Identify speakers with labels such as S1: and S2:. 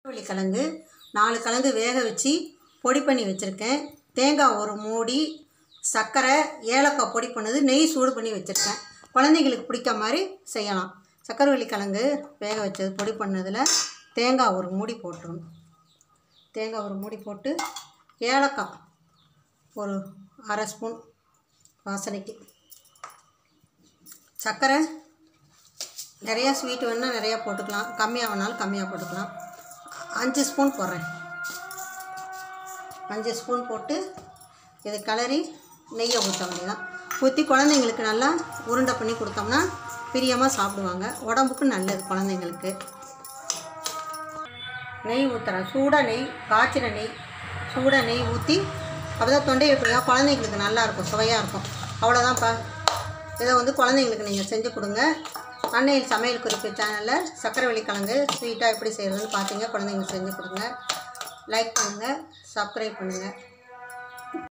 S1: சக்கரவள்ளி கிழங்கு நாலு கிழங்கு வேக வச்சு பொடி பண்ணி வச்சுருக்கேன் தேங்காய் ஒரு மூடி சர்க்கரை ஏலக்காய் பொடி பண்ணது நெய் சூடு பண்ணி வச்சுருக்கேன் குழந்தைங்களுக்கு பிடிக்க மாதிரி செய்யலாம் சக்கரவள்ளி கிழங்கு வேக வச்சது பொடி பண்ணதில் தேங்காய் ஒரு மூடி போட்டுருணும் தேங்காய் ஒரு மூடி போட்டு ஏலக்காய் ஒரு அரை ஸ்பூன் வாசனைக்கு சர்க்கரை நிறையா ஸ்வீட் வேணால் நிறையா போட்டுக்கலாம் கம்மியாக வேணாலும் கம்மியாக போட்டுக்கலாம் அஞ்சு ஸ்பூன் போடுறேன் அஞ்சு ஸ்பூன் போட்டு இதை கிளறி நெய்யை ஊற்ற வேண்டியதான் ஊற்றி குழந்தைங்களுக்கு நல்லா உருண்டை பண்ணி கொடுத்தோம்னா பிரியமாக சாப்பிடுவாங்க உடம்புக்கு நல்லது குழந்தைங்களுக்கு நெய் ஊற்றுறேன் சூடாக நெய் காய்ச்சின நெய் சூடாக நெய் ஊற்றி அப்போ தான் தொண்டை எப்படியா குழந்தைங்களுக்கு நல்லா இருக்கும் சுவையாக இருக்கும் அவ்வளோதான்ப்பா இதை வந்து குழந்தைங்களுக்கு நீங்கள் செஞ்சு கொடுங்க அன்னையில் சமையல் குறிப்பு சேனலில் சக்கரவள்ளி கிழங்கு ஸ்வீட்டாக எப்படி செய்கிறதுன்னு பார்த்தீங்க குழந்தைங்களுக்கு செஞ்சு கொடுங்க லைக் பண்ணுங்கள் சப்ஸ்கிரைப் பண்ணுங்கள்